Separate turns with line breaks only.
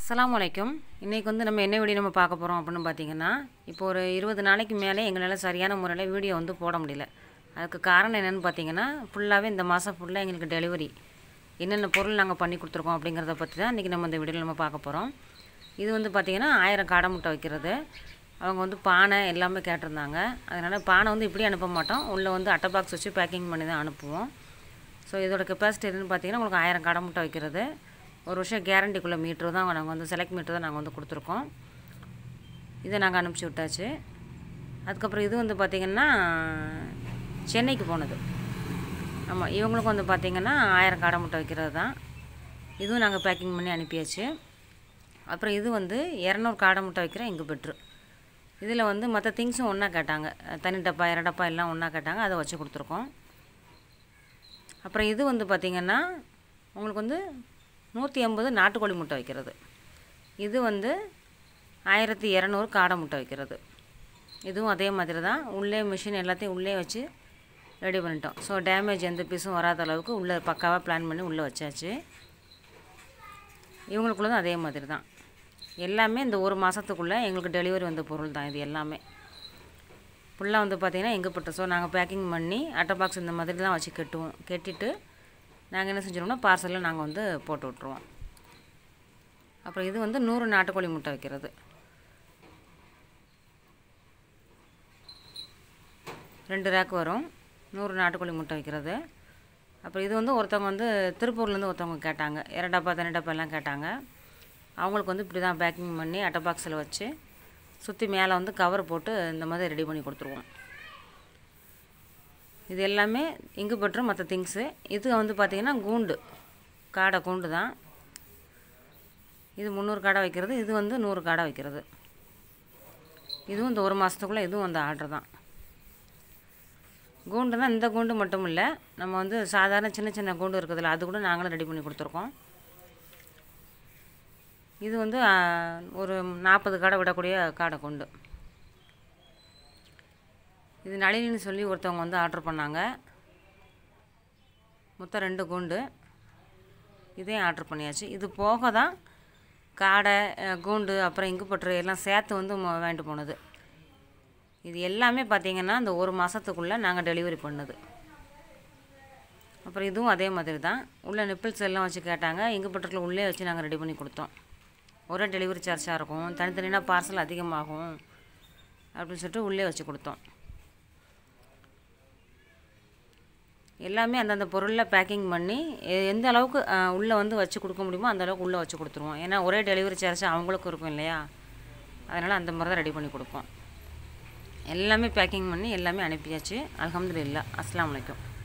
அஸ்ஸலாமு அலைக்கும் இன்றைக்கி வந்து நம்ம என்ன வீடியோ நம்ம பார்க்க போகிறோம் அப்படின்னு பார்த்தீங்கன்னா இப்போ ஒரு இருபது நாளைக்கு மேலே எங்களால் சரியான முறையில் வீடியோ வந்து போட முடியல அதுக்கு காரணம் என்னென்னு பார்த்தீங்கன்னா ஃபுல்லாகவே இந்த மாதம் ஃபுல்லாக எங்களுக்கு டெலிவரி என்னென்ன பொருள் நாங்கள் பண்ணி கொடுத்துருக்கோம் அப்படிங்கிறத பற்றி தான் இன்றைக்கி நம்ம இந்த வீடியோவில் நம்ம பார்க்க போகிறோம் இது வந்து பார்த்திங்கன்னா ஆயிரம் காடை முட்டை வைக்கிறது அவங்க வந்து பானை எல்லாமே கேட்டிருந்தாங்க அதனால் பானை வந்து இப்படி அனுப்ப மாட்டோம் உள்ளே வந்து அட்டை பாக்ஸ் வச்சு பேக்கிங் பண்ணி தான் அனுப்புவோம் ஸோ இதோட கெப்பாசிட்டி என்னன்னு பார்த்தீங்கன்னா உங்களுக்கு ஆயிரம் கடை முட்டை வைக்கிறது ஒரு வருஷம் கேரண்டிக்குள்ளே மீட்ரு தான் நாங்கள் வந்து செலக்ட் மீட்ரு தான் நாங்கள் வந்து கொடுத்துருக்கோம் இதை நாங்கள் அனுப்பிச்சி விட்டாச்சு அதுக்கப்புறம் இது வந்து பார்த்திங்கன்னா சென்னைக்கு போனது ஆமாம் இவங்களுக்கும் வந்து பார்த்திங்கன்னா ஆயிரம் காடை முட்டை வைக்கிறது தான் இதுவும் நாங்கள் பேக்கிங் பண்ணி அனுப்பியாச்சு அப்புறம் இது வந்து இரநூறு காடை முட்டை வைக்கிற எங்கள் பெட்ரு இதில் வந்து மற்ற திங்ஸும் ஒன்றா கேட்டாங்க தனி டப்பா இர டப்பா எல்லாம் ஒன்றா கேட்டாங்க அதை வச்சு கொடுத்துருக்கோம் அப்புறம் இது வந்து பார்த்திங்கன்னா உங்களுக்கு வந்து நூற்றி ஐம்பது நாட்டுக்கோழி முட்டை வைக்கிறது இது வந்து ஆயிரத்தி இரநூறு காடை முட்டை வைக்கிறது இதுவும் அதே மாதிரி தான் உள்ளே மிஷின் எல்லாத்தையும் உள்ளே வச்சு ரெடி பண்ணிட்டோம் ஸோ டேமேஜ் எந்த பீஸும் வராத அளவுக்கு உள்ளே பக்காவாக பிளான் பண்ணி உள்ளே வச்சாச்சு இவங்களுக்குள்ளதும் அதே மாதிரி தான் எல்லாமே இந்த ஒரு மாதத்துக்குள்ளே எங்களுக்கு டெலிவரி வந்த பொருள் தான் இது எல்லாமே ஃபுல்லாக வந்து பார்த்திங்கன்னா எங்கே பட்டு ஸோ நாங்கள் பேக்கிங் பண்ணி அட்டை பாக்ஸ் இந்த மாதிரி தான் வச்சு கட்டுவோம் கட்டிட்டு நாங்கள் என்ன செஞ்சிடுவோம்னா பார்சலில் நாங்கள் வந்து போட்டு விட்ருவோம் அப்புறம் இது வந்து நூறு நாட்டுக்கோழி முட்டை வைக்கிறது ரெண்டு ரேக் வரும் நூறு நாட்டுக்கோழி முட்டை வைக்கிறது அப்புறம் இது வந்து ஒருத்தவங்க வந்து திருப்பூர்லேருந்து ஒருத்தவங்க கேட்டாங்க இர டப்பா தனி டப்பா எல்லாம் கேட்டாங்க அவங்களுக்கு வந்து இப்படி தான் பேக்கிங் பண்ணி அட்டை பாக்ஸில் வச்சு சுற்றி மேலே வந்து கவர் போட்டு இந்த மாதிரி ரெடி பண்ணி கொடுத்துருவோம் இது எல்லாமே இங்கு பற்றும் மற்ற திங்ஸு இது வந்து பார்த்திங்கன்னா கூண்டு காடை கூண்டு தான் இது முந்நூறு காடை வைக்கிறது இது வந்து நூறு காடை வைக்கிறது இதுவும் இந்த ஒரு மாதத்துக்குள்ளே இதுவும் அந்த ஆர்டர் தான் கூண்டு தான் இந்த கூண்டு மட்டும் இல்லை நம்ம வந்து சாதாரண சின்ன சின்ன கூண்டு இருக்குதுல்ல அது கூட நாங்களும் ரெடி பண்ணி கொடுத்துருக்கோம் இது வந்து ஆ, ஒரு நாற்பது கடை விடக்கூடிய காடை கொண்டு இது நளினின்னு சொல்லி ஒருத்தவங்க வந்து ஆர்டர் பண்ணாங்க மொத்தம் ரெண்டு கூண்டு இதையும் ஆர்டர் பண்ணியாச்சு இது போக தான் காடை அஹ், கூண்டு அப்புறம் இங்குப்பற்று எல்லாம் சேர்த்து வந்து மொ- வாங்கிட்டு போனது இது எல்லாமே பார்த்திங்கன்னா இந்த ஒரு மாதத்துக்குள்ளே நாங்கள் டெலிவரி பண்ணது அப்புறம் இதுவும் அதே மாதிரி தான் உள்ள நிப்பிள்ஸ் எல்லாம் வச்சு கேட்டாங்க இங்குப்பற்றில் உள்ளே வச்சு நாங்கள் ரெடி பண்ணி கொடுத்தோம் ஒரே டெலிவரி சார்ஜாக இருக்கும் தனித்தனியாக பார்சல் அதிகமாகும் அப்படின்னு சொல்லிட்டு உள்ளே வச்சு கொடுத்தோம் எல்லாமே அந்தந்த பொருளில் பேக்கிங் பண்ணி எ- எந்த அளவுக்கு உள்ளே வந்து வச்சு கொடுக்க முடியுமோ அந்த அளவுக்கு உள்ளே வச்சு கொடுத்துருவோம் ஏன்னா ஒரே டெலிவரி சார்ஜ் அவங்களுக்கும் இருக்கும் இல்லையா அதனால் அந்த மாதிரி தான் ரெடி பண்ணி கொடுப்போம் எல்லாமே பேக்கிங் பண்ணி எல்லாமே அனுப்பியாச்சு அல்ஹம்துலில்லாஹ் அஸ்ஸலாமு அலைக்கும்